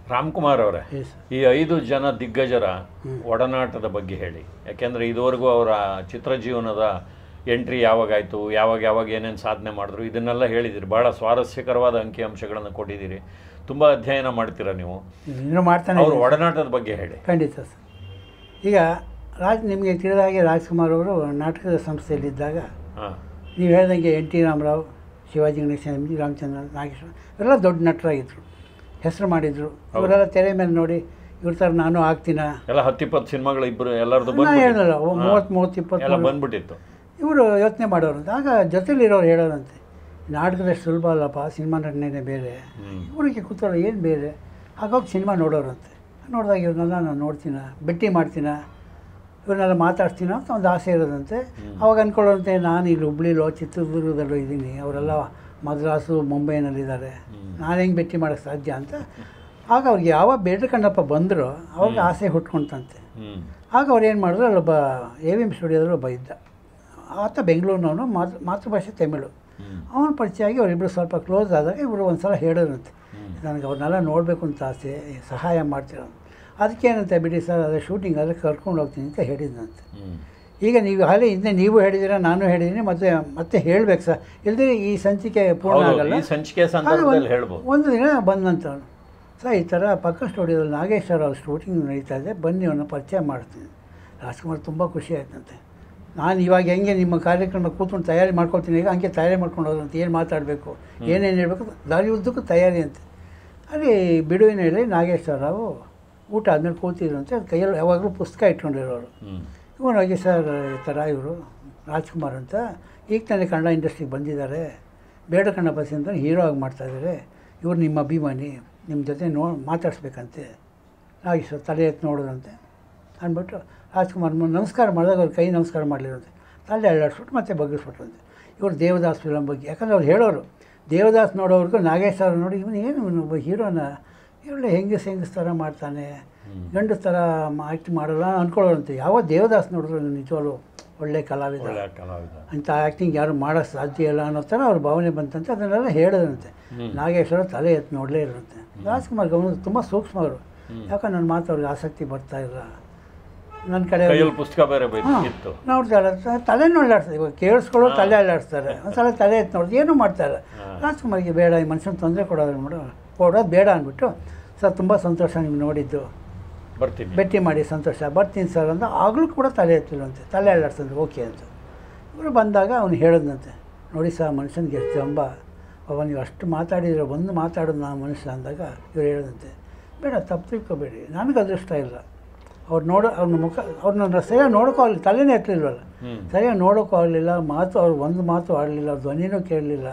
ರಾಮ್ಕುಮಾರ್ ಅವರೇ ಎಸ್ ಈ ಐದು ಜನ ದಿಗ್ಗಜರ ಒಡನಾಟದ ಬಗ್ಗೆ ಹೇಳಿ ಯಾಕೆಂದ್ರೆ ಇದುವರೆಗೂ ಅವರ ಚಿತ್ರಜೀವನದ ಎಂಟ್ರಿ ಯಾವಾಗಾಯ್ತು ಯಾವಾಗ ಯಾವಾಗ ಏನೇನು ಸಾಧನೆ ಮಾಡಿದ್ರು ಇದನ್ನೆಲ್ಲ ಹೇಳಿದಿರಿ ಬಹಳ ಸ್ವಾರಸ್ಯಕರವಾದ ಅಂಕಿಅಂಶಗಳನ್ನು ಕೊಟ್ಟಿದ್ದೀರಿ ತುಂಬ ಅಧ್ಯಯನ ಮಾಡ್ತೀರಾ ನೀವು ಇನ್ನೂ ಮಾಡ್ತಾನೆ ಅವ್ರ ಒಡನಾಟದ ಬಗ್ಗೆ ಹೇಳಿ ಖಂಡಿತ ಸರ್ ಈಗ ರಾಜ್ ನಿಮಗೆ ತಿಳಿದ ಹಾಗೆ ರಾಜ್ಕುಮಾರ್ ಅವರು ನಾಟಕದ ಸಂಸ್ಥೆಯಲ್ಲಿದ್ದಾಗ ಹಾಂ ನೀವು ಹೇಳ್ದಂಗೆ N T Ramarao Shivaji Ganesan M G Ramachandra Nageswara ಎಲ್ಲ ದೊಡ್ಡ ನಟರಾಗಿದ್ದರು ಹೆಸರು ಮಾಡಿದರು ಇವರೆಲ್ಲ ತೆರೆ ಮೇಲೆ ನೋಡಿ ಇವ್ರ ಥರ ನಾನು ಆಗ್ತೀನ ಎಲ್ಲ ಹತ್ತಿಪ್ಪತ್ತು ಸಿನಿಮಾಗಳು ಇಬ್ಬರು ಎಲ್ಲರದು ನಾನು ಬಂದ್ಬಿಟ್ಟಿತ್ತು ಹೇಳಿದ್ನಲ್ಲ ಮೂವತ್ತು ಮೂವತ್ತು ಎಲ್ಲ ಇಪ್ಪತ್ತು ಬಂದ್ಬಿಟ್ಟಿತ್ತು ಇವರು ಯೋಚನೆ ಮಾಡೋರು ಅಂತ ಆಗ ಜೊತೆಲಿರೋರು ಹೇಳೋರಂತೆ ನಾಟಕದಷ್ಟು ಸುಲಭ ಅಲ್ಲಪ್ಪ ಸಿನಿಮಾ ನಟನೆನೇ ಬೇರೆ ಹ್ಮ್. ಇವರಿಗೆ ಕೂತೋರು ಏನು ಬೇರೆ ಹಾಗಾಗಿ ಸಿನಿಮಾ ನೋಡೋರಂತೆ ನೋಡಿದಾಗ ಇವ್ರನ್ನೆಲ್ಲ ನಾನು ನೋಡ್ತೀನ ಭೇಟಿ ಮಾಡ್ತೀನ ಇವ್ರನ್ನೆಲ್ಲ ಮಾತಾಡ್ತೀನ ಅಂತ ಒಂದು ಆಸೆ ಇರೋದಂತೆ ಅವಾಗ ಅಂದ್ಕೊಳ್ಳೋರಂತೆ ನಾನು ಇಲ್ಲಿ ಹುಬ್ಳಿಲೋ ಚಿತ್ರದುರ್ಗದಲ್ಲೋ ಇದ್ದೀನಿ ಅವರೆಲ್ಲ ಮದ್ರಾಸು ಮುಂಬೈನಲ್ಲಿದ್ದಾರೆ ನಾನು ಹೆಂಗೆ ಭೇಟಿ ಮಾಡೋಕ್ಕೆ ಸಾಧ್ಯ ಅಂತ ಆಗ ಅವ್ರಿಗೆ ಯಾವಾಗ ಬೇಡ್ಕಂಡಪ್ಪ ಬಂದರೋ ಅವಾಗ ಆಸೆ ಹುಟ್ಕೊಂತಂತೆ ಹ್ಞೂ ಆಗ ಅವ್ರು ಏನು ಮಾಡಿದ್ರು ಅಲ್ಲೊಬ್ಬ ಎ ವಿ ಎಮ್ ಸ್ಟುಡಿಯೋದಲ್ಲಿ ಒಬ್ಬ ಇದ್ದ ಆತ ಬೆಂಗಳೂರಿನವನು ಮಾತೃ ಮಾತೃಭಾಷೆ ತಮಿಳು ಹ್ಮ್. ಅವನ ಪರಿಚಯ ಆಗಿ ಅವರಿಬ್ಬರು ಸ್ವಲ್ಪ ಕ್ಲೋಸ್ ಆದಾಗ ಇಬ್ಬರು ಒಂದು ಸಲ ಹೇಳಿದ್ರಂತೆ ನನಗೆ ಅವ್ರನ್ನೆಲ್ಲ ನೋಡಬೇಕು ಅಂತ ಆಸೆ ಸಹಾಯ ಮಾಡ್ತೀರ ಅದಕ್ಕೇನಂತೆ ಬಿಡಿ ಸರ್ ಅದೇ ಶೂಟಿಂಗ್ ಆದರೆ ಕರ್ಕೊಂಡು ಹೋಗ್ತೀನಿ ಅಂತ ಹೇಳಿದ್ನಂತೆ ಹ್ಞೂ ಈಗ ನೀವು ಹಾಗೆ ಹಿಂದೆ ನೀವು ಹೇಳಿದ್ದೀರಾ ನಾನು ಹೇಳಿದ್ದೀನಿ ಮತ್ತೆ ಮತ್ತೆ ಹೇಳ್ಬೇಕು ಸರ್ ಇಲ್ಲದೆ ಈ ಸಂಚಿಕೆ ಪೂರ್ಣ ಹೌದು, ಆಗಲ್ಲ ಈ ಸಂಚಿಕೆ ಆಗ ಸಂದರ್ಭದಲ್ಲಿ ಒಂದು- ಹೇಳ್ಬೋದು ಒಂದು ದಿನ ಬಂದಂತ ಅವನು ಸರ್ ಈ ಥರ ಪಕ್ಕ ಸ್ಟುಡಿಯೋದಲ್ಲಿ ನಾಗೇಶ್ವರ ಅವ್ರ ಶೂಟಿಂಗ್ ನಡೀತಾ ಇದೆ ಬನ್ನಿ ಅವನ್ನ ಪರಿಚಯ ಮಾಡ್ತೀನಿ ರಾಜ್ಕುಮಾರ್ ತುಂಬ ಖುಷಿ ಆಯ್ತಂತೆ ನಾನು ಇವಾಗ ಹೆಂಗೆ ನಿಮ್ಮ ಕಾರ್ಯಕ್ರಮ ಕೂತ್ಕೊಂಡು ತಯಾರಿ ಮಾಡ್ಕೊಳ್ತೀನಿ ಈಗ ಹಂಗೆ ತಯಾರಿ ಮಾಡ್ಕೊಂಡು ಹೋದ್ರಂತ ಏನು ಮಾತಾಡಬೇಕು ಏನೇನು ಹೇಳಬೇಕು ದಾರಿ ಉದ್ದಕ್ಕೂ ತಯಾರಿ ಅಂತೆ ಅಲ್ಲಿ ಬಿಡುವಿನ ಹೇಳಿ ನಾಗೇಶ್ವರ ರಾವು ಊಟ ಆದ್ಮೇಲೆ ಕೂತಿದ್ರಂತೆ ಅದು ಕೈಯಲ್ಲಿ ಯಾವಾಗಲೂ ಪುಸ್ತಕ ಇಟ್ಕೊಂಡಿರೋರು ಹ್ಞೂ ಇವನು ಹೋಗಿ ಸರ್ ಈ ಥರ ಇವರು ರಾಜ್ಕುಮಾರ್ ಅಂತ ಈಗ ತಾನೇ ಕನ್ನಡ ಇಂಡಸ್ಟ್ರಿಗೆ ಬಂದಿದ್ದಾರೆ ಬೇಡ ಕಣ್ಣಪ್ಪ ಅಂತ ಹೀರೋ ಆಗಿ ಮಾಡ್ತಾಯಿದ್ದಾರೆ ಇವ್ರು ನಿಮ್ಮ ಅಭಿಮಾನಿ ನಿಮ್ಮ ಜೊತೆ ನೋ ಮಾತಾಡಿಸ್ಬೇಕಂತೆ ನಾಗೇಶ್ವರ ತಲೆ ಎತ್ತು ನೋಡೋದಂತೆ ಅಂದ್ಬಿಟ್ಟು ರಾಜ್ಕುಮಾರ್ ಮ- ನಮಸ್ಕಾರ ಮಾಡಿದಾಗ ಅವ್ರು ಕೈ ನಮಸ್ಕಾರ ಮಾಡಲಿರಂತೆ ತಲೆ ಅಳ್ಳಾಡ್ಸ್ಬಿಟ್ಟು ಮತ್ತೆ ಬಗ್ಗಿಸ್ಬಿಟ್ರಂತೆ ಇವರು ದೇವದಾಸ್ ಫಿಲಮ್ ಬಗ್ಗೆ ಯಾಕಂದ್ರೆ ಅವ್ರು ಹೇಳೋರು ದೇವದಾಸ್ ನೋಡೋರ್ಗು ನಾಗೇಶ್ವರ ನೋಡಿ ಇವನು ಏನು ಇವನು ಒಬ್ಬ ಹೀರೋನ ಇವಳೆ ಹೆಂಗಸ್ ಹೆಂಗಸ್ ಥರ ಮಾಡ್ತಾನೆ ಗಂಡಸ್ ಥರ ಆ್ಯಕ್ಟ್ ಮಾಡಲ್ಲ ಅಂದ್ಕೊಳ್ಳೋರಂತೆ ಯಾವ ದೇವದಾಸ್ ನೋಡಿದ್ರು ನಿಜವಾಗ್ಲು ಒಳ್ಳೆ ಕಲಾವಿದ ಒಳ್ಳೆ ಕಲಾವಿದ ಅಂಥ ಆ್ಯಕ್ಟಿಂಗ್ ಯಾರು ಮಾಡೋಕ್ಕೆ ಸಾಧ್ಯ ಇಲ್ಲ ಅನ್ನೋ ಥರ ಅವ್ರ ಭಾವನೆ ಬಂತಂತೆ ಅದನ್ನೆಲ್ಲ ಹೇಳಿದ್ರಂತೆ ನಾಗೇಶ್ವರ ತಲೆ ಎತ್ತು ನೋಡಲೇ ಇರಂತೆ ರಾಜ್ಕುಮಾರ್ ಗಮನ ತುಂಬ ಸೂಕ್ಷ್ಮ ಅವರು ಯಾಕಂದ್ರೆ ನನ್ನ ಮಾತು ಅವ್ರಿಗೆ ಆಸಕ್ತಿ ಬರ್ತಾ ಇಲ್ಲ ನನ್ನ ಕಡೆ ಕೈಯಲ್ಲಿ ಪುಸ್ತಕ ಬೇರೆ ಬೈತು ಹಾಂ ಇತ್ತು ನೋಡ್ತಾರೆ ತಲೆನೂ ಅಲ್ಲಾಡ್ತಾರೆ ಇವಾಗ ಕೇಳಿಸ್ಕೊಳ್ಳೋ ತಲೆ ಅಲ್ಲಾಡಿಸ್ತಾರೆ ಒಂದ್ಸಲ ತಲೆ ಎತ್ತು ನೋಡಿದ್ರೆ ಏನೂ ಮಾಡ್ತಾರೆ ರಾಜ್ಕುಮಾರ್ಗೆ ಬೇಡ ಈ ಮನುಷ್ಯನ ತೊಂದರೆ ಕೊಡೋದು ಮೇಡಮ್ ಕೊಡೋದು ಬೇಡ ಅಂದ್ಬಿಟ್ಟು ಸರ್ ತುಂಬ ಸಂತೋಷ ನಿಮ್ಗೆ ನೋಡಿದ್ದು ಬರ್ತೀನಿ ಭೇಟಿ ಮಾಡಿ ಸಂತೋಷ ಬರ್ತೀನಿ ಸರ್ ಅಂತ ಆಗಲೂ ಕೂಡ ತಲೆ ಎತ್ತಿಲ್ವಂತೆ ತಲೆ ಅಲ್ಲಾಡ್ಸಂದ್ರೆ ಓಕೆ ಅಂತ ಇವರು ಬಂದಾಗ ಅವನು ಹೇಳಿದ್ನಂತೆ ನೋಡಿ ಸರ್ ಮನುಷ್ಯನಿಗೆ ಎಷ್ಟು ಜಂಬ ಅವ ನೀವು ಅಷ್ಟು ಮಾತಾಡಿದ್ರೆ ಒಂದು ಮಾತಾಡೋದು ನಾ ಮನುಷ್ಯ ಅಂದಾಗ ಇವ್ರು ಹೇಳಿದಂತೆ ಬೇಡ ತಪ್ಪು ತಿಳ್ಕೊಬೇಡಿ ನನಗೆ ಅದೃಷ್ಟ ಇಲ್ಲ ಅವ್ರು ನೋಡೋ ಅವ್ರನ್ನ ಮುಖ ಅವ್ರನ್ನ ಸರಿಯಾಗಿ ನೋಡೋಕ್ಕೂ ಆಗಲಿಲ್ಲ ತಲೆನೇ ಎತ್ತಲಿಲ್ವಲ್ಲ ಹ್ಮ್. ಸರಿಯಾಗಿ ನೋಡೋಕ್ಕೂ ಆಗಲಿಲ್ಲ ಮಾತು ಅವ್ರು ಒಂದು ಮಾತು ಆಡಲಿಲ್ಲ ಧ್ವನಿನೂ ಕೇಳಲಿಲ್ಲ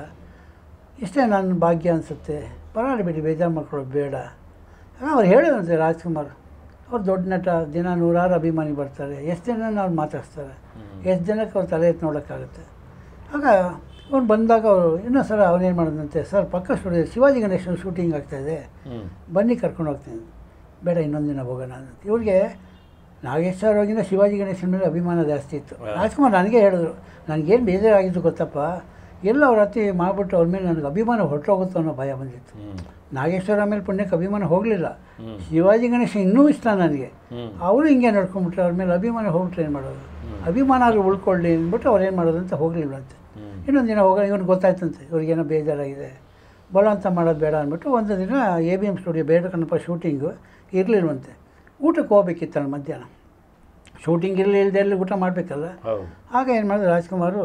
ಇಷ್ಟೇ ನನ್ನ ಭಾಗ್ಯ ಅನಿಸುತ್ತೆ ಪರವಾಗಿಲ್ಲ ಬಿಡಿ ಬೇಜಾರು ಮಾಡ್ಕೊಳ್ಳೋದು ಬೇಡ ಅವ್ರು ಹೇಳಿದಂತೆ ರಾಜ್ಕುಮಾರ್ ಅವ್ರು ದೊಡ್ಡ ನಟ ದಿನ ನೂರಾರು ಅಭಿಮಾನಿ ಬರ್ತಾರೆ ಎಷ್ಟು ಜನ ಅವ್ರು ಮಾತಾಡ್ಸ್ತಾರೆ ಎಷ್ಟು ಜನಕ್ಕೆ ಅವ್ರು ತಲೆ ಎತ್ತಿ ನೋಡೋಕ್ಕಾಗುತ್ತೆ ಆಗ ಅವ್ನು ಬಂದಾಗ ಅವರು ಇನ್ನೊಂದು ಸಲ ಅವನೇನು ಮಾಡಿದಂತೆ ಸರ್ ಪಕ್ಕ ಸ್ಟುಡಿಯೋ ಶಿವಾಜಿ ಗಣೇಶನ ಶೂಟಿಂಗ್ ಆಗ್ತಾಯಿದೆ ಹ್ಞೂ ಬನ್ನಿ ಕರ್ಕೊಂಡು ಹೋಗ್ತೀನಿ ಬೇಡ ಇನ್ನೊಂದು ದಿನ ಹೋಗೋಣ ಅಂತ ಇವ್ರಿಗೆ ನಾಗೇಶ್ವರ ಹೋಗಿಂದ ಶಿವಾಜಿ ಗಣೇಶನ ಮೇಲೆ ಅಭಿಮಾನ ಜಾಸ್ತಿ ಇತ್ತು ರಾಜ್ಕುಮಾರ್ ನನಗೆ ಹೇಳಿದ್ರು ನನಗೇನು ಬೇಜಾರಾಗಿದ್ದು ಗೊತ್ತಪ್ಪ ಎಲ್ಲ ಅವ್ರ ಹತ್ತಿ ಮಾಡಿಬಿಟ್ಟು ಅವ್ರ ಮೇಲೆ ನನಗೆ ಅಭಿಮಾನ ಹೊರಟೋಗುತ್ತೋ ಅನ್ನೋ ಭಯ ಬಂದಿತ್ತು ಹ್ಞೂ ನಾಗೇಶ್ವರ ಮೇಲೆ ಪುಣ್ಯಕ್ಕೆ ಅಭಿಮಾನ ಹೋಗಲಿಲ್ಲ ಹ್ಮ್. ಶಿವಾಜಿ ಗಣೇಶ ಇನ್ನೂ ಇಷ್ಟ ನನಗೆ ಹ್ಞೂ ಅವರು ಹಿಂಗೆ ನಡ್ಕೊಂಡ್ಬಿಟ್ರೆ ಅವ್ರ ಮೇಲೆ ಅಭಿಮಾನ ಹೋಗ್ಬಿಟ್ರೆ ಏನು ಮಾಡೋದು ಅಭಿಮಾನ ಆದರೂ ಉಳ್ಕೊಳ್ಳಿ ಅಂದ್ಬಿಟ್ಟು ಅವ್ರು ಏನು ಮಾಡೋದು ಅಂತ ಹೋಗಲಿಲ್ವಂತೆ ಹ್ಞೂ ಇನ್ನೊಂದು ದಿನ ಹೋಗೋಣ ಇವ್ನಿಗೆ ಗೊತ್ತಾಯ್ತಂತೆ ಇವ್ರಿಗೇನೋ ಬೇಜಾರಾಗಿದೆ ಬಲವಂತ ಮಾಡೋದು ಬೇಡ ಅಂದ್ಬಿಟ್ಟು ಒಂದು ದಿನ ಎ ಬಿ ಎಮ್ ಸ್ಟುಡಿಯೋ ಬೇಡ ಕಣಪ್ಪ ಶೂಟಿಂಗು ಇರಲಿಲ್ವಂತೆ ಊಟಕ್ಕೆ ಹೋಗ್ಬೇಕಿತ್ತಲ್ಲ ಮಧ್ಯಾಹ್ನ ಶೂಟಿಂಗ್ ಇರಲಿ ಇಲ್ಲದೆ ಎಲ್ಲಿ ಊಟ ಮಾಡಬೇಕಲ್ಲ ಹೌದು ಆಗ ಏನು ಮಾಡಿದ್ರು ರಾಜ್ಕುಮಾರು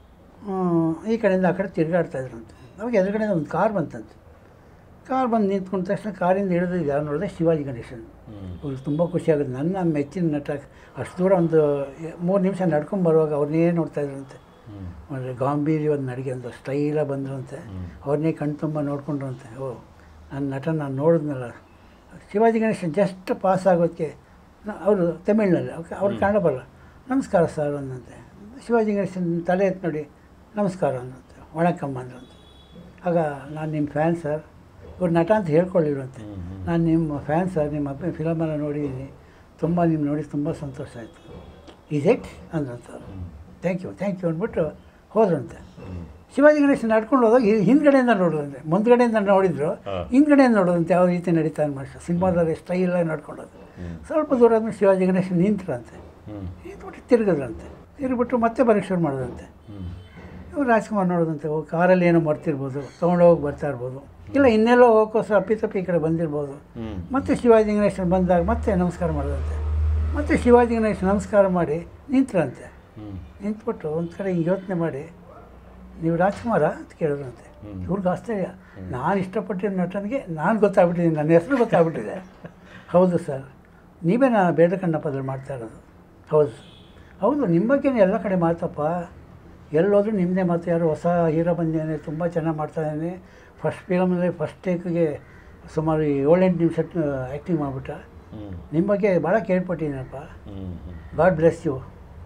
ಹ್ಮ್, ಈ ಕಡೆಯಿಂದ ಆ ಕಡೆ ತಿರುಗಾಡ್ತಾ ಇದ್ರಂತೆ ಅವಾಗ ಎದುರುಗಡೆ ಒಂದು ಕಾರ್ ಬಂತಂತೆ ಕಾರ್ ಬಂದು ನಿಂತ್ಕೊಂಡ ತಕ್ಷಣ ಕಾರಿಂದ ಇಳಿದು ಯಾರು ನೋಡಿದೆ ಶಿವಾಜಿ ಗಣೇಶನ್ ಹ್ಞೂ ಅವ್ರಿಗೆ ತುಂಬ ಖುಷಿ ಆಗುತ್ತೆ ನನ್ನ ಮೆಚ್ಚಿನ ನಟ ಅಷ್ಟು ದೂರ ಒಂದು ಮೂರು ನಿಮಿಷ ನಡ್ಕೊಂಡು ಬರುವಾಗ ಅವ್ರನ್ನೇ ನೋಡ್ತಾ ಇದ್ರಂತೆ ಹ್ಞೂ ಅಂದರೆ ಗಾಂಭೀರ್ಯವಾದ ನಡಿಗೆ ಒಂದು ಸ್ಟೈಲಾಗಿ ಬಂದ್ರಂತೆ ಅವ್ರನ್ನೇ ಕಣ್ ತುಂಬ ನೋಡ್ಕೊಂಡ್ರಂತೆ ಓ ನನ್ನ ನಟ ನಾನು ನೋಡಿದ್ನಲ್ಲ ಶಿವಾಜಿ ಗಣೇಶನ್ ಜಸ್ಟ್ ಪಾಸ್ ಆಗೋದಕ್ಕೆ ಅವರು ತಮಿಳ್ನಲ್ಲಿ ಓಕೆ ಅವ್ರು ಕನ್ನಡ ಬರಲ್ಲ ನಮಸ್ಕಾರ ಸರ್ ಅಂದಂತೆ ಶಿವಾಜಿ ಗಣೇಶನ್ ತಲೆ ಎತ್ತು ನೋಡಿ ನಮಸ್ಕಾರ ಅಂದಂತೆ ವಣಕಮ್ಮ ಅಂದ್ರಂತೆ ಆಗ ನಾನು ನಿಮ್ಮ ಫ್ಯಾನ್ ಸರ್ ಇವ್ರು ನಟ ಅಂತ ಹೇಳ್ಕೊಳ್ಳಿರಂತೆ ನಾನು ನಿಮ್ಮ ಫ್ಯಾನ್ ಸರ್ ನಿಮ್ಮ ಅಪ್ಪ ಫಿಲಮೆಲ್ಲ ನೋಡಿದ್ದೀನಿ ತುಂಬ ನಿಮ್ಮ ನೋಡಿ ತುಂಬ ಸಂತೋಷ ಆಯಿತು ಈಸ್ ಇಟ್ ಅಂದ್ರಂತ ಅವ್ರು ಥ್ಯಾಂಕ್ ಯು ಥ್ಯಾಂಕ್ ಯು ಅಂದ್ಬಿಟ್ಟು ಹೋದ್ರಂತೆ ಶಿವಾಜಿ ಗಣೇಶ್ ನಡ್ಕೊಂಡು ಹೋದಾಗ ಈ ಹಿಂದ್ಗಡೆಯಿಂದ ನೋಡೋದಂತೆ ಮುಂದ್ಗಡೆಯಿಂದ ನೋಡಿದ್ರು ಹಾ. ಹಿಂದ್ಗಡೆಯಿಂದ ನೋಡೋದಂತೆ ಯಾವ ರೀತಿ ನಡೀತಾ ಮನುಷ್ಯ ಸಿನಿಮಾದಲ್ಲಿ ಸ್ಟೈಲಾಗಿ ನಡ್ಕೊಂಡೋದು ಸ್ವಲ್ಪ ದೂರ ಆದ್ಮೇಲೆ ಶಿವಾಜಿ ಗಣೇಶ್ ನಿಂತ್ರಂತೆ ಹ್ಮ್ ನಿಂತ್ಬಿಟ್ಟು ತಿರುಗಿದ್ರಂತೆ ತಿರುಗಿಬಿಟ್ಟು ಮತ್ತೆ ಬರೋಕ್ಕೆ ಶುರು ಮಾಡೋದಂತೆ ಹ್ಮ್ ಇವ್ರು ರಾಜ್ಕುಮಾರ್ ನೋಡೋದಂತೆ ಓ ಕಾರಲ್ಲಿ ಏನೋ ಮರ್ತಿರ್ಬೋದು ತೊಗೊಂಡೋಗಿ ಬರ್ತಾ ಇರ್ಬೋದು ಇಲ್ಲ ಇನ್ನೆಲ್ಲೋ ಹೋಗೋಕ್ಕೋಸ್ಕರ ಅಪ್ಪಿತಪ್ಪಿ ಈ ಕಡೆ ಬಂದಿರ್ಬೋದು ಹ್ಮ್ ಮತ್ತೆ ಶಿವಾಜಿ ಗಣೇಶನ್ ಬಂದಾಗ ಮತ್ತೆ ನಮಸ್ಕಾರ ಮಾಡೋದಂತೆ ಮತ್ತೆ ಶಿವಾಜಿ ಗಣೇಶ್ ನಮಸ್ಕಾರ ಮಾಡಿ ನಿಂತ್ರಂತೆ ಹ್ಮ್ ನಿಂತ್ಬಿಟ್ಟು ಒಂದು ಕಡೆ ಹಿಂಗೆ ಯೋಚನೆ ಮಾಡಿ ನೀವು ರಾಜ್ಕುಮಾರ ಅಂತ ಕೇಳಿದ್ರಂತೆ ಹ್ಮ್. ಇವ್ರಿಗೆ ಆಶ್ಚರ್ಯ ನಾನು ಇಷ್ಟಪಟ್ಟಿರೋ ನಟನಿಗೆ ನಾನು ಗೊತ್ತಾಗ್ಬಿಟ್ಟಿದ್ದೀನಿ ನನ್ನ ಹೆಸರು ಗೊತ್ತಾಗ್ಬಿಟ್ಟಿದೆ ಹೌದು ಸರ್ ನೀವೇ ನಾನು ಬೇಡ ಕಣ್ಣಪ್ಪದಲ್ಲಿ ಮಾಡ್ತಾ ಇರೋದು ಹೌದು ಹೌದು ನಿಮ್ಮ ಬಗ್ಗೆನೇ ಎಲ್ಲ ಕಡೆ ಮಾತಪ್ಪ ಎಲ್ಲೋದ್ರೂ ನಿಮ್ಮದೇ ಮಾತು ಯಾರು ಹೊಸ ಹೀರೋ ಬಂದಿದ್ದಾನೆ ತುಂಬ ಚೆನ್ನಾಗಿ ಮಾಡ್ತಾಯಿದ್ದಾನೆ ಫಸ್ಟ್ ಫಿಲಮಲ್ಲಿ ಫಸ್ಟ್ ಟೇಕ್ಗೆ ಸುಮಾರು ಏಳೆಂಟು ನಿಮಿಷ ಆ್ಯಕ್ಟಿಂಗ್ ಮಾಡಿಬಿಟ್ಟ ಹ್ಮ್ ನಿಮ್ಮ ಬಗ್ಗೆ ಭಾಳ ಕೇಳ್ಪಟ್ಟಿದ್ದೀನಪ್ಪ ಹ್ಮ್ ಹ್ಮ್ God bless you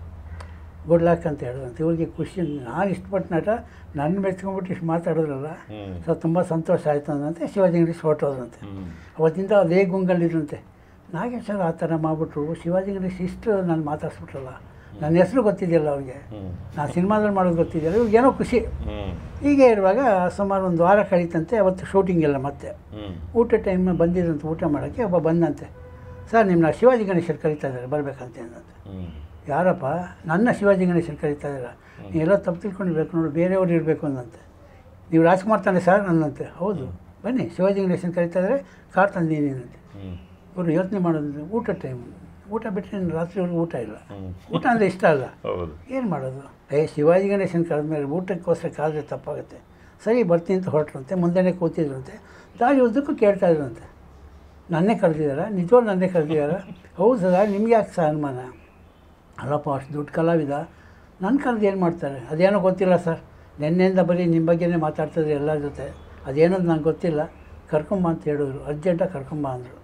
good luck ಅಂತ ಹೇಳಿದಂತೆ ಇವ್ರಿಗೆ ಖುಷಿ ನಾನು ಇಷ್ಟಪಟ್ಟು ನಟ ನನ್ನ ಮೆಚ್ಕೊಂಡ್ಬಿಟ್ಟು ಇಷ್ಟು ಮಾತಾಡಿದ್ರಲ್ಲ ಹ್ಮ್ ಸೊ ತುಂಬ ಸಂತೋಷ ಆಯಿತು ಅಂದಂತೆ ಶಿವಾಜಿ ಗಣೇಶ್ ಹೊರಟೋದಂತೆ ಹ್ಮ್ ಅವತ್ತಿಂದ ಅದೇ ಗುಂಗಲ್ಲಿದ್ರಂತೆ ನಾಗೇಶ್ ಸರ್ ಆ ಥರ ಮಾಡಿಬಿಟ್ರು ಶಿವಾಜಿ ಗಣೇಶ್ ಇಷ್ಟು ನಾನು ಮಾತಾಡ್ಸ್ಬಿಟ್ರಲ್ಲ ನನ್ನ ಹೆಸರು ಗೊತ್ತಿದೆಯಲ್ಲ ಅವ್ರಿಗೆ ಹ್ಮ್ ನಾನು ಸಿನಿಮಾದಲ್ಲಿ ಮಾಡೋದು ಗೊತ್ತಿದೆಯಲ್ಲ ಇವ್ರಿಗೆ ಏನೋ ಖುಷಿ ಹ್ಮ್ ಹೀಗೆ ಇರುವಾಗ ಸುಮಾರು ಒಂದು ವಾರ ಕಳೀತಂತೆ ಅವತ್ತು ಶೂಟಿಂಗ್ ಎಲ್ಲ ಮತ್ತೆ ಹ್ಮ್ ಊಟ ಟೈಮ್ ಬಂದಿದ್ದಂತೆ ಊಟ ಮಾಡೋಕ್ಕೆ ಒಬ್ಬ ಬಂದಂತೆ ಸರ್ ನಿಮ್ಮನ್ನ ಶಿವಾಜಿ ಗಣೇಶರು ಕರೀತಾ ಇದ್ದಾರೆ ಬರಬೇಕಂತ ಅಂದಂತೆ ಹ್ಮ್ ಯಾರಪ್ಪ ನನ್ನ ಶಿವಾಜಿ ಗಣೇಶನ್ ಕರೀತಾ ಇದ್ದೀರಾ ನೀವೆಲ್ಲ ತಪ್ಪು ತಿಳ್ಕೊಂಡಿರ್ಬೇಕು ನೋಡಿ ಬೇರೆಯವ್ರು ಇರಬೇಕು ಅಂದಂತೆ ನೀವು ರಾಜ್ಕುಮಾರ್ ತಾನೆ ಸರ್ ಅನ್ನಂತೆ ಹೌದು ಬನ್ನಿ ಶಿವಾಜಿ ಗಣೇಶನ್ ಕರೀತಾ ಇದ್ದಾರೆ ಕಾರ್ ತಂದೀನಿ ಅಂತೆ ಹ್ಮ್ ಇವರು ಯೋಚನೆ ಮಾಡೋದು ಊಟ ಟೈಮ್ ಊಟ ಬಿಟ್ಟರೆ ರಾತ್ರಿವರೆಗೂ ಊಟ ಇಲ್ಲ ಹ್ಮ್ ಊಟ ಅಂದರೆ ಇಷ್ಟ ಅಲ್ಲ ಹೌದು ಏನು ಮಾಡೋದು ಏ ಶಿವಾಜಿ ಗಣೇಶನ್ ಕರೆದ್ಮೇಲೆ ಊಟಕ್ಕೋಸ್ಕರ ಕಾದ್ರೆ ತಪ್ಪಾಗುತ್ತೆ ಸರಿ ಬರ್ತೀನಿ ಅಂತ ಹೊರಟ್ರಂತೆ ಮುಂದೆನೇ ಕೂತಿದ್ರಂತೆ ದಾರಿ ಉದ್ದಕ್ಕೂ ಕೇಳ್ತಾ ಇದ್ರಂತೆ ನನ್ನೇ ಕರೆದಿದ್ದಾರ ನಿಜವಾಗ್ಲೂ ನನ್ನೇ ಕರೆದಿದ್ದಾರ ಹೌದು ಸರ್ ನಿಮ್ಗೆ ಯಾಕೆ ಸರ್ ಅನುಮಾನ ಅಲ್ಲಪ್ಪ ಅಷ್ಟು ದುಡ್ಡು ಕಲಾವಿದ ನನ್ನ ಕರೆದು ಏನು ಮಾಡ್ತಾರೆ ಅದೇನೋ ಗೊತ್ತಿಲ್ಲ ಸರ್ ನಿನ್ನೆಯಿಂದ ಬರೀ ನಿಮ್ಮ ಬಗ್ಗೆನೇ ಮಾತಾಡ್ತಿದ್ರು ಎಲ್ಲರ ಜೊತೆ ಅದೇನೋದು ನಂಗೆ ಗೊತ್ತಿಲ್ಲ ಕರ್ಕೊಂಬ ಅಂತ ಹೇಳಿದ್ರು ಅರ್ಜೆಂಟಾಗಿ ಕರ್ಕೊಂಬ ಅಂದರು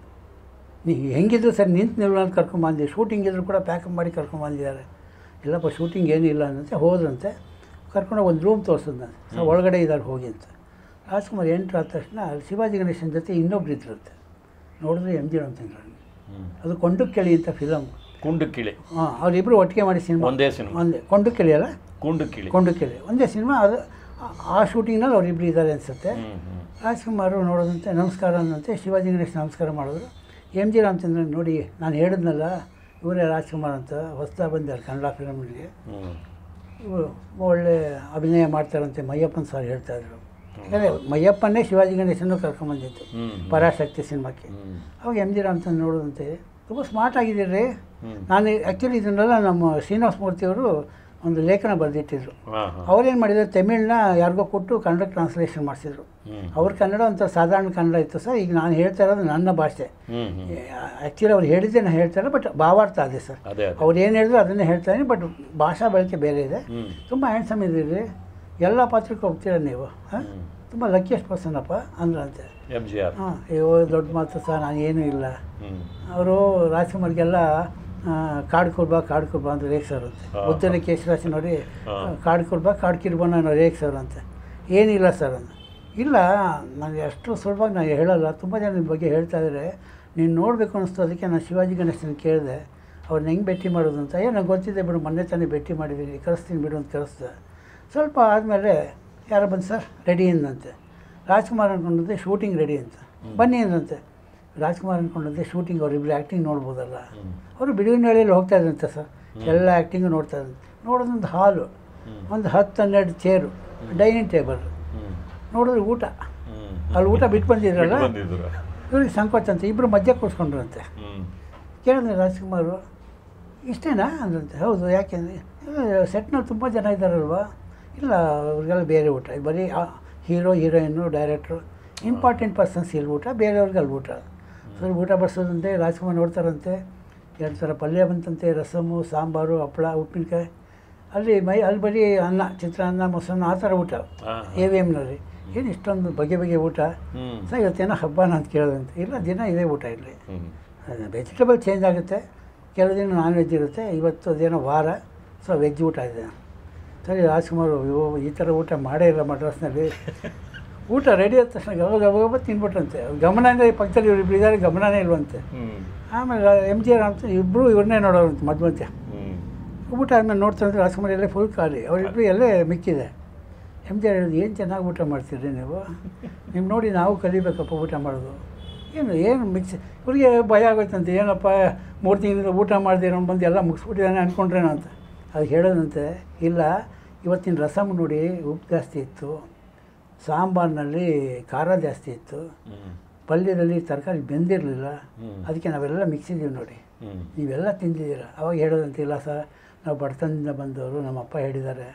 ನೀ ಹೆಂಗಿದ್ರು ಸರ್ ನಿಂತು ನಿಲ್ಲು ಅಂತ ಕರ್ಕೊಂಬಂದು ಶೂಟಿಂಗ್ ಇದ್ರು ಕೂಡ ಪ್ಯಾಕ್ ಮಾಡಿ ಕರ್ಕೊಂಬಂದಿದ್ದಾರೆ ಇಲ್ಲಪ್ಪ ಶೂಟಿಂಗ್ ಏನಿಲ್ಲ ಅನ್ನಂತೆ ಹೋದ್ರಂತೆ ಕರ್ಕೊಂಡು ಒಂದು ರೂಮ್ ತೋರಿಸಿದ್ನಂತೆ ಸೊ ಒಳಗಡೆ ಇದ್ದಾರೆ ಹೋಗಿ ಅಂತ ರಾಜ್ಕುಮಾರ್ ಎಂಟ್ರ್ ಆದ ತಕ್ಷಣ ಅಲ್ಲಿ ಶಿವಾಜಿ ಗಣೇಶನ ಜೊತೆ ಇನ್ನೊಬ್ರು ಇದ್ರಂತೆ ನೋಡಿದ್ರೆ ಎಮ್ ಜಿ ರಾಮಚಂದ್ರ ಹ್ಮ್ ಅದು ಕೊಂಡು ಕೆಳಿ ಅಂತ ಫಿಲಮ್ ಕುಂಡು ಕಿಳಿ ಹಾಂ ಅವರಿಬ್ಬರು ಒಟ್ಟಿಗೆ ಮಾಡಿ ಸಿನಿಮಾ ಒಂದೇ ಸಿನಿಮಾ ಒಂದೇ ಕೊಂಡು ಕೆಳಿ ಅಲ್ಲ ಕುಂಡು ಕಿಳಿ ಕೊಂಡು ಕೆಳಿ ಒಂದೇ ಸಿನಿಮಾ ಅದು ಆ- ಆ ಶೂಟಿಂಗ್ನಲ್ಲಿ ಅವರಿಬ್ಬರು ಇದ್ದಾರೆ ಅನಿಸುತ್ತೆ ಹ್ಮ್ ಹ್ಮ್ ರಾಜ್ಕುಮಾರ್ ನೋಡೋದಂತೆ ನಮಸ್ಕಾರ ಅನ್ನಂತೆ ಶಿವಾಜಿ ಗಣೇಶ್ ನಮಸ್ಕಾರ ಮಾಡಿದ್ರು ಎಮ್ ಜಿ ರಾಮಚಂದ್ರನ್ ನೋಡಿ ನಾನು ಹೇಳಿದ್ನಲ್ಲ ಇವರೇ ರಾಜ್ಕುಮಾರ್ ಅಂತ ಹೊಸ್ದಾಗಿ ಬಂದಿದ್ದಾರೆ ಕನ್ನಡ ಫಿಲಮ್ಗೆ ಹ್ಮ್ ಇವರು ಒಳ್ಳೆ ಅಭಿನಯ ಮಾಡ್ತಾರಂತೆ ಮಯ್ಯಪ್ಪನ್ ಸರ್ ಹೇಳ್ತಾ ಇದ್ರು ಯಾಕಂದರೆ ಮಯ್ಯಪ್ಪನ್ನೇ ಶಿವಾಜಿ ಗಣೇಶನ್ನು ಕರ್ಕೊಂಬಂದಿತ್ತು ಹ್ಮ್ ಪರಾಶಕ್ತಿ ಸಿನಿಮಾಕ್ಕೆ ಹ್ಮ್ ಅವಾಗ ಎಮ್ ಜಿ ರಾಮಚಂದ್ರ ನೋಡೋದಂತೆ ತುಂಬ ಸ್ಮಾರ್ಟ್ ಆಗಿದ್ದೀರಿ ಹ್ಮ್ ನಾನು ಆ್ಯಕ್ಚುಲಿ ಇದನ್ನೆಲ್ಲ ನಮ್ಮ ಶ್ರೀನಿವಾಸ ಮೂರ್ತಿಯವರು ಒಂದು ಲೇಖನ ಬರೆದಿಟ್ಟಿದ್ರು ಹಾ ಹಾ ಅವ್ರೇನು ಮಾಡಿದ್ರು ತಮಿಳ್ನ ಯಾರಿಗೋ ಕೊಟ್ಟು ಕನ್ನಡ ಟ್ರಾನ್ಸ್ಲೇಷನ್ ಮಾಡಿಸಿದ್ರು ಹ್ಮ್ ಅವ್ರ ಕನ್ನಡ ಅಂತ ಸಾಧಾರಣ ಕನ್ನಡ ಇತ್ತು ಸರ್ ಈಗ ನಾನು ಹೇಳ್ತಾ ಇರೋದು ನನ್ನ ಭಾಷೆ ಹ್ಮ್ ಹ್ಮ್ ಆ್ಯಕ್ಚುಲಿ ಅವ್ರು ಹೇಳಿದ್ದೆ ನಾನು ಹೇಳ್ತಾರೆ ಬಟ್ ಭಾವಾರ್ಥ ಅದೇ ಸರ್ ಅದೇ ಅದೇ ಅವ್ರು ಏನು ಹೇಳಿದ್ರು ಅದನ್ನೇ ಹೇಳ್ತಾನೆ ಬಟ್ ಭಾಷಾ ಬಳಕೆ ಬೇರೆ ಇದೆ ಹ್ಮ್ ತುಂಬ ಹ್ಯಾಂಡ್ಸಮ್ ಇದ್ದೀರಿ ಎಲ್ಲ ಪಾತ್ರಕ್ಕೆ ಹೋಗ್ತೀರ ನೀವು ಹಾಂ ಹ್ಮ್ ತುಂಬ ಲಕ್ಕಿಯಸ್ಟ್ ಪರ್ಸನ್ ಅಪ್ಪ ಅಂದ್ರಂತೆ ಎಂ ಜಿ ಆರ್ ಹಾಂ ಅಯ್ಯೋ ದೊಡ್ಡ ಮಾತು ಸರ್ ನಾನು ಏನೂ ಇಲ್ಲ ಹ್ಮ್ ಅವರು ರಾಜ್ಕುಮಾರ್ಗೆಲ್ಲ ಆ, ಕಾಡು ಕುರ್ಬಾ ಕಾಡು ಕುರ್ಬಾ ಅಂತ ರೇಗ್ಸೋರು ಅಂತೆ ಹಾ. ಬುದ್ಧನ ಕೇಶರಾಶಿ ನೋಡಿ ಹಾ. ಕಾಡು ಕುರ್ಬಾ ಕಾಡು ಕಿರ್ಬಾನ ಅನ್ನೋ ರೇಗ್ಸೋರು ಅಂತೆ ಏನಿಲ್ಲ ಸರ್ ಅಂದ ಇಲ್ಲ ನನಗೆ ಅಷ್ಟು ಸುಲಭವಾಗಿ ನಾನು ಹೇಳಲ್ಲ ತುಂಬ ಜನ ನಿಮ್ಮ ಬಗ್ಗೆ ಹೇಳ್ತಾ ಇದ್ದಾರೆ ನೀನು ನೋಡಬೇಕು ಅನ್ನಿಸ್ತು ಅದಕ್ಕೆ ನಾನು ಶಿವಾಜಿ ಗಣೇಶನ ಕೇಳಿದೆ ಅವ್ರನ್ನ ಹೆಂಗೆ ಭೇಟಿ ಮಾಡೋದು ಅಂತ ಏ ನಂಗೆ ಗೊತ್ತಿದೆ ಬಿಡು ಮೊನ್ನೆ ತಾನೇ ಭೇಟಿ ಮಾಡಿದ್ದೀನಿ ಕರೆಸ್ತೀನಿ ಬಿಡು ಅಂತ ಕರೆಸ್ದೆ ಸ್ವಲ್ಪ ಆದಮೇಲೆ ಯಾರೋ ಬಂದು ಸರ್ ರೆಡಿ ಅಂದಂತೆ ರಾಜ್ಕುಮಾರ್ ಅಂದ್ಕೊಂಡಂತೆ ಶೂಟಿಂಗ್ ರೆಡಿ ಅಂತ ಬನ್ನಿ ಅಂದಂತೆ ರಾಜ್ಕುಮಾರ್ ಅಂದ್ಕೊಂಡಂತೆ ಶೂಟಿಂಗ್ ಅವರಿಬ್ಬರು ಆ್ಯಕ್ಟಿಂಗ್ ನೋಡ್ಬೋದಲ್ಲ ಹ್ಮ್ ಅವರು ಬಿಡುವಿನ ವೇಳೆಯಲ್ಲಿ ಹೋಗ್ತಾ ಇದ್ರಂತೆ ಸರ್ ಎಲ್ಲ ಆ್ಯಕ್ಟಿಂಗು ನೋಡ್ತಾ ಇದ್ರಂತೆ ನೋಡೋದೊಂದು ಹಾಲು ಹ್ಮ್ ಒಂದು ಹತ್ತು ಹನ್ನೆರಡು ಚೇರು ಡೈನಿಂಗ್ ಟೇಬಲ್ ಹ್ಮ್ ನೋಡಿದ್ರೆ ಊಟ ಹ್ಮ್ ಅಲ್ಲಿ ಊಟ ಬಿಟ್ಟು ಬಂದಿದ್ರಲ್ಲ ಬಿಟ್ಟು ಬಂದಿದ್ರು ಇವ್ರಿಗೆ ಸಂಕೋಚ ಅಂತ ಇಬ್ಬರು ಮಧ್ಯ ಕೂರಿಸ್ಕೊಂಡ್ರಂತೆ ಹ್ಮ್ ಕೇಳಿದ್ರೆ ರಾಜ್ಕುಮಾರು ಇಷ್ಟೇನಾ ಅಂದ್ರಂತೆ ಹೌದು ಯಾಕೆಂದರೆ ಸೆಟ್ನಲ್ಲಿ ತುಂಬ ಜನ ಇದ್ದಾರಲ್ವಾ ಇಲ್ಲ ಅವ್ರಿಗೆಲ್ಲ ಬೇರೆ ಊಟ ಬರೀ hero heroine director important persons ಇಲ್ಲಿ ಊಟ ಬೇರೆಯವ್ರಿಗೆ ಅಲ್ಲಿ ಊಟ ಸರಿ ಊಟ ಬಡಿಸೋದಂತೆ ರಾಜ್ಕುಮಾರ್ ನೋಡ್ತಾರಂತೆ ಎರಡು ಥರ ಪಲ್ಯ ಬಂತಂತೆ ರಸಮು ಸಾಂಬಾರು ಹಪ್ಪಳ ಉಪ್ಪಿನಕಾಯಿ ಅಲ್ಲಿ ಮೈ ಅಲ್ಲಿ ಬರೀ ಅನ್ನ ಚಿತ್ರಾನ್ನ ಮೊಸರನ್ನ ಆ ಥರ ಊಟ ಹಾ ಎ ವಿ ಎಮ್ನಲ್ಲಿ ಏನು ಇಷ್ಟೊಂದು ಬಗೆ ಬಗೆ ಊಟ ಹ್ಮ್ ಸರ್ ಇವತ್ತೇನೋ ಹಬ್ಬನ ಅಂತ ಕೇಳೋದಂತೆ ಇಲ್ಲ ದಿನ ಇದೇ ಊಟ ಇಲ್ಲಿ ಹ್ಮ್ ವೆಜಿಟೇಬಲ್ ಚೇಂಜ್ ಆಗುತ್ತೆ ಕೆಲವು ದಿನ ನಾನ್ ವೆಜ್ ಇರುತ್ತೆ ಇವತ್ತು ಅದೇನೋ ವಾರ ಸೊ ವೆಜ್ ಊಟ ಇದೆ ಸರಿ ರಾಜ್ಕುಮಾರ್ ಅಯ್ಯೋ ಈ ಥರ ಊಟ ಮಾಡೇ ಇಲ್ಲ ಮಡ್ರಾಸ್ನಲ್ಲಿ ಊಟ ರೆಡಿ ಆದ ತಕ್ಷಣ ಗಬ ಗಬ ಗಬ ತಿನ್ಬಿಟ್ರಂತೆ ಅವ್ರ ಗಮನ ಅಂದರೆ ಪಕ್ಕದಲ್ಲಿ ಇವ್ರಿಬ್ರು ಇದ್ದಾರೆ ಗಮನನೇ ಇಲ್ವಂತೆ ಹ್ಮ್ ಆಮೇಲೆ ಎಮ್ ಜಿ ರಾಮ್ತ ಇಬ್ಬರು ಇವ್ರನ್ನೇ ನೋಡೋರಂತೆ ಮಧ್ಯ ಮಧ್ಯ ಹ್ಮ್ ಊಟ ಆದಮೇಲೆ ನೋಡ್ತಾರೆ ರಾಜ್ಕುಮಾರ್ ಎಲ್ಲೇ ಫುಲ್ ಖಾಲಿ ಅವರಿಬ್ಬರು ಎಲ್ಲೇ ಮಿಕ್ಕಿದೆ ಎಮ್ ಜಿ ಆರ್ ಹೇಳಿದ್ರು ಏನು ಚೆನ್ನಾಗಿ ಊಟ ಮಾಡ್ತೀರಿ ನೀವು ನಿಮ್ಮ ನೋಡಿ ನಾವು ಕಲಿಬೇಕಪ್ಪ ಊಟ ಮಾಡೋದು ಏನು ಏನು ಮಿಕ್ಸ್ ಇವ್ರಿಗೆ ಭಯ ಆಗೋಯ್ತಂತೆ ಏನಪ್ಪ ಮೂರು ತಿಂಗಳಿಂದ ಊಟ ಮಾಡ್ದಿರೋ ಬಂದು ಎಲ್ಲ ಮುಗಿಸ್ಬಿಟ್ಟಿದ್ದಾನೆ ಅಂದ್ಕೊಂಡ್ರೇನೋ ಅಂತ ಅದು ಹೇಳೋದಂತೆ ಇಲ್ಲ ಇವತ್ತಿನ ರಸಮ್ ನೋಡಿ ಉಪ್ಪು ಜಾಸ್ತಿ ಇತ್ತು ಸಾಂಬಾರಿನಲ್ಲಿ ಖಾರ ಜಾಸ್ತಿ ಇತ್ತು ಹ್ಮ್ ಪಲ್ಯದಲ್ಲಿ ತರಕಾರಿ ಬೆಂದಿರಲಿಲ್ಲ ಹ್ಮ್. ಅದಕ್ಕೆ ನಾವೆಲ್ಲ ಮಿಕ್ಸಿದ್ದೀವಿ ನೋಡಿ ಹ್ಮ್ ನೀವೆಲ್ಲ ತಿಂದಿದ್ದೀರ ಅವಾಗ ಹೇಳೋದಂತಿಲ್ಲ ಸರ್ ನಾವು ಬಡತನದಿಂದ ಬಂದವರು ನಮ್ಮ ಅಪ್ಪ ಹೇಳಿದ್ದಾರೆ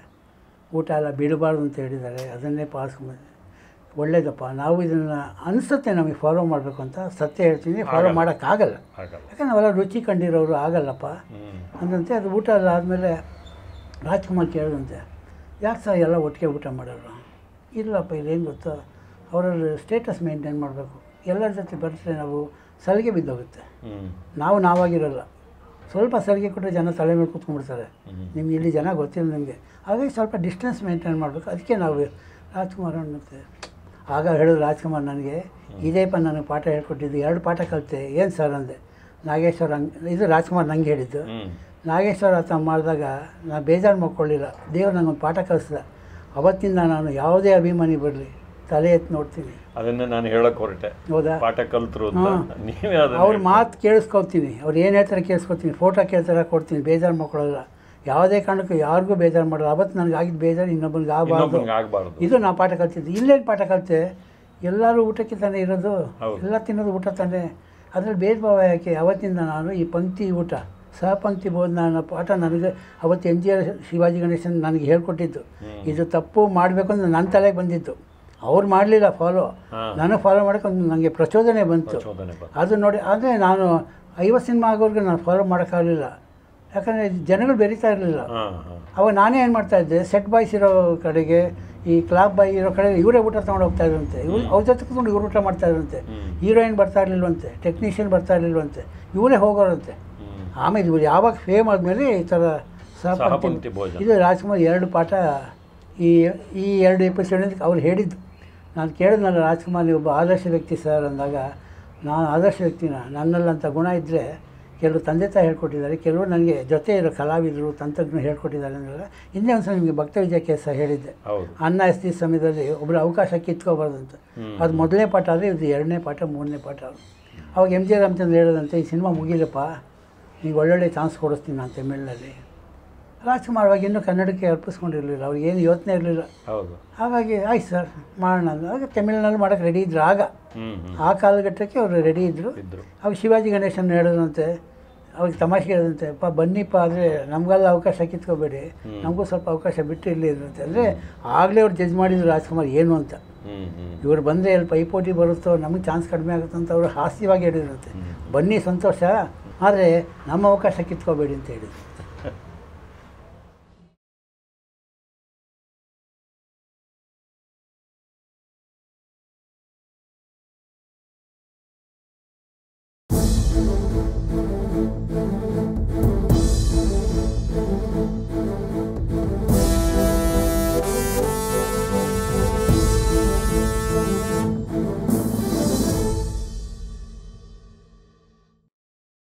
ಊಟ ಎಲ್ಲ ಬಿಡಬಾರ್ದು ಅಂತ ಹೇಳಿದ್ದಾರೆ ಅದನ್ನೇ ಪಾಲಿಸ್ಕೊಂಡು ಒಳ್ಳೇದಪ್ಪ ನಾವು ಇದನ್ನು ಅನಿಸುತ್ತೆ ನಮಗೆ ಫಾಲೋ ಮಾಡಬೇಕು ಅಂತ ಸತ್ಯ ಹೇಳ್ತೀನಿ ಫಾಲೋ ಆಗಲ್ಲ. ಮಾಡೋಕ್ಕಾಗಲ್ಲ ಆಗಲ್ಲ ಯಾಕಂದ್ರೆ ನಾವೆಲ್ಲ ರುಚಿ ಕಂಡಿರೋರು ಆಗಲ್ಲಪ್ಪ ಹ್ಮ್ ಅಂದಂತೆ ಅದು ಊಟ ಎಲ್ಲ ಆದಮೇಲೆ ರಾಜ್ಕುಮಾರ್ ಕೇಳಿದಂತೆ ಯಾಕೆ ಸರ್ ಎಲ್ಲ ಒಟ್ಟಿಗೆ ಊಟ ಮಾಡೋರು ಇಲ್ಲಪ್ಪ ಇಲ್ಲೇನು ಗೊತ್ತೋ ಅವರ ಸ್ಟೇಟಸ್ ಮೇಂಟೈನ್ ಮಾಡಬೇಕು ಎಲ್ಲರ ಜೊತೆ ಬರ್ತದೆ ನಾವು ಸಲಿಗೆ ಬಿದ್ದೋಗುತ್ತೆ ಹ್ಮ್ ನಾವು ನಾವಾಗಿರಲ್ಲ ಸ್ವಲ್ಪ ಸಲಿಗೆ ಕೊಟ್ಟರೆ ಜನ ತಲೆ ಮೇಲೆ ಕೂತ್ಕೊಂಡ್ಬಿಡ್ತಾರೆ ಹ್ಮ್. ನಿಮ್ಗೆ ಇಲ್ಲಿ ಜನ ಗೊತ್ತಿಲ್ಲ ನಿಮಗೆ ಹಾಗಾಗಿ ಸ್ವಲ್ಪ ಡಿಸ್ಟೆನ್ಸ್ ಮೇಂಟೈನ್ ಮಾಡಬೇಕು ಅದಕ್ಕೆ ನಾವು ರಾಜ್ಕುಮಾರ್ ಅನ್ನುತ್ತೆ ಆಗ ಹೇಳಿದ್ರು ರಾಜ್ಕುಮಾರ್ ನನಗೆ ಇದೇಪ್ಪ ನನಗೆ ಪಾಠ ಹೇಳ್ಕೊಟ್ಟಿದ್ದು ಎರಡು ಪಾಠ ಕಲಿತೆ ಏನು ಸರ್ ಅಂದೆ ನಾಗೇಶ್ವರ ಹಂಗೆ ಇದು ರಾಜ್ಕುಮಾರ್ ನಂಗೆ ಹೇಳಿದ್ದು ಹ್ಮ್ ನಾಗೇಶ್ವರ ಆತ ಮಾಡಿದಾಗ ನಾನು ಬೇಜಾರು ಮಾಡ್ಕೊಳ್ಳಿಲ್ಲ ದೇವ್ರು ನಂಗೊಂದು ಪಾಠ ಕಲಿಸ್ದ ಅವತ್ತಿಂದ ನಾನು ಯಾವುದೇ ಅಭಿಮಾನಿ ಬರಲಿ ತಲೆ ಎತ್ತಿ ನೋಡ್ತೀನಿ ಅದನ್ನೇ ನಾನು ಹೇಳಕ್ ಹೊರಟೆ ಹೌದಾ ಪಾಠ ಕಲ್ತರು ಅಂತ ಹಾ. ನೀವೇ ಅದನ್ನ ಅವ್ರ ಮಾತು ಕೇಳಿಸ್ಕೊತೀನಿ ಅವ್ರು ಏನು ಹೇಳ್ತಾರೆ ಕೇಳಿಸ್ಕೊತೀನಿ ಫೋಟೋ ಕೇಳ್ತಾರೆ ಕೊಡ್ತೀನಿ ಬೇಜಾರು ಮಾಡ್ಕೊಳ್ಳಲ್ಲ ಯಾವುದೇ ಕಾರಣಕ್ಕೂ ಯಾರಿಗೂ ಬೇಜಾರು ಮಾಡಲ್ಲ ಅವತ್ತು ನನಗೆ ಆಗಿದ್ದು ಬೇಜಾರು ಇನ್ನೊಬ್ಬನಿಗೆ ಆಗಬಾರ್ದು ಇನ್ನೊಬ್ಬನಿಗೆ ಆಗ್ಬಾರ್ದು ಇದು ನಾ ಪಾಠ ಕಲ್ತಿದ್ದು ಇಲ್ಲೇನು ಪಾಠ ಕಲಿತೆ ಎಲ್ಲರೂ ಊಟಕ್ಕೆ ತಾನೇ ಇರೋದು ಹೌದು. ಎಲ್ಲ ತಿನ್ನೋದು ಊಟ ತಾನೇ ಅದರಲ್ಲಿ ಭೇದ ಭಾವ ಯಾಕೆ ಅವತ್ತಿಂದ ನಾನು ಈ ಪಂಕ್ತಿ ಊಟ ಸಹಪಂಕ್ತಿ ಬೋಧನ ಅನ್ನೋ ಪಾಠ ನನಗೆ ಅವತ್ತು N G R Shivaji Ganesan ನನಗೆ ಹೇಳ್ಕೊಟ್ಟಿದ್ದು ಹ್ಮ್. ಇದು ತಪ್ಪು ಮಾಡಬೇಕು ಅಂತ ನನ್ನ ತಲೆಗೆ ಬಂದಿತ್ತು ಅವ್ರು ಮಾಡಲಿಲ್ಲ ಫಾಲೋ ಹಾ. ನನಗೆ ಫಾಲೋ ಮಾಡೋಕೆ ಒಂದು ನನಗೆ ಪ್ರಚೋದನೆ ಬಂತು ಪ್ರಚೋದನೆ ಬಂತು. ಅದು ನೋಡಿ ಆದರೆ ನಾನು ಐವತ್ತು ಸಿನಿಮಾ ಆಗೋರ್ಗೆ ನಾನು ಫಾಲೋ ಮಾಡೋಕ್ಕಾಗಲಿಲ್ಲ ಯಾಕಂದರೆ ಜನಗಳು ಬೆರೀತಾ ಇರಲಿಲ್ಲ ಹಾ ಹಾ ಅವಾಗ ನಾನೇ ಏನು ಮಾಡ್ತಾ ಇದ್ದೆ ಸೆಟ್ ಬಾಯ್ಸ್ ಇರೋ ಕಡೆಗೆ ಈ ಕ್ಲಾಬ್ ಬಾಯ್ ಇರೋ ಕಡೆ ಇವರೇ ಊಟ ತೊಗೊಂಡು ಹೋಗ್ತಾ ಇದ್ರಂತೆ ಇವ್ರು ಅವ್ರ ಜೊತೆ ಕೂತ್ಕೊಂಡು ಇವ್ರು ಊಟ ಮಾಡ್ತಾ ಇದ್ರಂತೆ ಹ್ಮ್. ಹೀರೋಯಿನ್ ಬರ್ತಾ ಇರಲಿಲ್ವಂತೆ ಟೆಕ್ನಿಷಿಯನ್ ಬರ್ತಾ ಇರಲಿಲ್ವಂತೆ ಇವರೇ ಹೋಗೋರಂತೆ ಹ್ಮ್ ಆಮೇಲೆ ಇವ್ರು ಯಾವಾಗ ಫೇಮ್ ಆದಮೇಲೆ ಈ ಥರ ಸಹಪಂಕ್ತಿ ಸಹಪಂಕ್ತಿ ಭೋಜನ. ಇದು ರಾಜ್ಕುಮಾರ್ ಎರಡು ಪಾಠ ಈ ಈ ಎರಡು ಎಪಿಸೋಡ್ ಅವ್ರು ಹೇಳಿದ್ದು ನಾನು ಕೇಳಿದ್ನಲ್ಲ ರಾಜ್ಕುಮಾರ್ ನೀವು ಒಬ್ಬ ಆದರ್ಶ ವ್ಯಕ್ತಿ ಸರ್ ಅಂದಾಗ ನಾನು ಆದರ್ಶ ವ್ಯಕ್ತಿನ ನನ್ನಲ್ಲಂಥ ಗುಣ ಇದ್ದರೆ ಕೆಲವು ತಂದೆ ತಾಯಿ ಹೇಳ್ಕೊಟ್ಟಿದ್ದಾರೆ ಕೆಲವರು ನನಗೆ ಜೊತೆ ಇರೋ ಕಲಾವಿದರು ತಂತ್ರಜ್ಞರು ಹೇಳ್ಕೊಟ್ಟಿದ್ದಾರೆ ಅಂದರೆ ಹಿಂದೆ ಒಂದು ಸಲ ನಿಮಗೆ ಭಕ್ತ ವಿಜಯ ಕೇಸ ಹೇಳಿದ್ದೆ ಹೌದು ಅನ್ನ ಎಸ್ತಿ ಸಮಯದಲ್ಲಿ ಒಬ್ಬರು ಅವಕಾಶ ಕಿತ್ಕೋಬಾರ್ದಂತ ಹ್ಮ್. ಅದು ಮೊದಲನೇ ಪಾಠ ಆದರೆ ಇದು ಎರಡನೇ ಪಾಠ ಮೂರನೇ ಪಾಠ ಅವಾಗ ಎಮ್ ಜಿ ರಾಮಚಂದ್ರ ಹೇಳೋದಂತೆ ಈ ಸಿನಿಮಾ ಮುಗಿಲಪ್ಪ ನೀವು ಒಳ್ಳೊಳ್ಳೆ ಚಾನ್ಸ್ ಕೊಡಿಸ್ತೀನಿ ನಾನು ತಮಿಳಿನಲ್ಲಿ ರಾಜ್ಕುಮಾರ್ ಅವಾಗ ಇನ್ನೂ ಕನ್ನಡಕ್ಕೆ ಅರ್ಪಿಸ್ಕೊಂಡಿರಲಿಲ್ಲ ಅವ್ರಿಗೆ ಏನು ಯೋಚನೆ ಇರಲಿಲ್ಲ ಹೌದು ಹಾಗಾಗಿ ಆಯ್ತು ಸರ್ ಮಾಡೋಣ ಅಂದ್ರು. ಆಗ ತಮಿಳ್ನಲ್ಲಿ ಮಾಡೋಕ್ಕೆ ರೆಡಿ ಇದ್ರು ಆಗ ಹ್ಮ್ ಹ್ಮ್ ಆ ಕಾಲಘಟ್ಟಕ್ಕೆ ಅವರು ರೆಡಿ ಇದ್ದರು ಇದ್ರು ಅವಾಗ ಶಿವಾಜಿ ಗಣೇಶನ್ ಹೇಳಿದಂತೆ ಅವಾಗ ತಮಾಷೆ ಹೇಳಿದಂತೆ ಅಪ್ಪ ಬನ್ನಿಪ್ಪ ಆದರೆ ನಮಗೆಲ್ಲ ಅವಕಾಶ ಕಿತ್ಕೋಬೇಡಿ ಹ್ಮ್. ನಮಗೂ ಸ್ವಲ್ಪ ಅವಕಾಶ ಬಿಟ್ಟು ಇರಲಿ ಇರುತ್ತೆ ಅಂದರೆ ಆಗಲೇ ಅವ್ರು ಜಡ್ಜ್ ಮಾಡಿದ್ರು ರಾಜ್ಕುಮಾರ್ ಏನು ಅಂತ ಹ್ಮ್ ಹ್ಮ್ ಇವ್ರು ಬಂದರೆ ಎಲ್ಲಿ ಪೈಪೋಟಿ ಬರುತ್ತೋ ನಮಗೆ ಚಾನ್ಸ್ ಕಡಿಮೆ ಆಗುತ್ತೆ ಅಂತ ಅವರು ಹಾಸ್ಯವಾಗಿ ಹೇಳಿದ್ರಂತೆ ಹ್ಮ್. ಬನ್ನಿ ಸಂತೋಷ ಆದರೆ ನಮ್ಮ ಅವಕಾಶ ಕಿತ್ಕೋಬೇಡಿ ಅಂತ ಹೇಳಿದ್ರು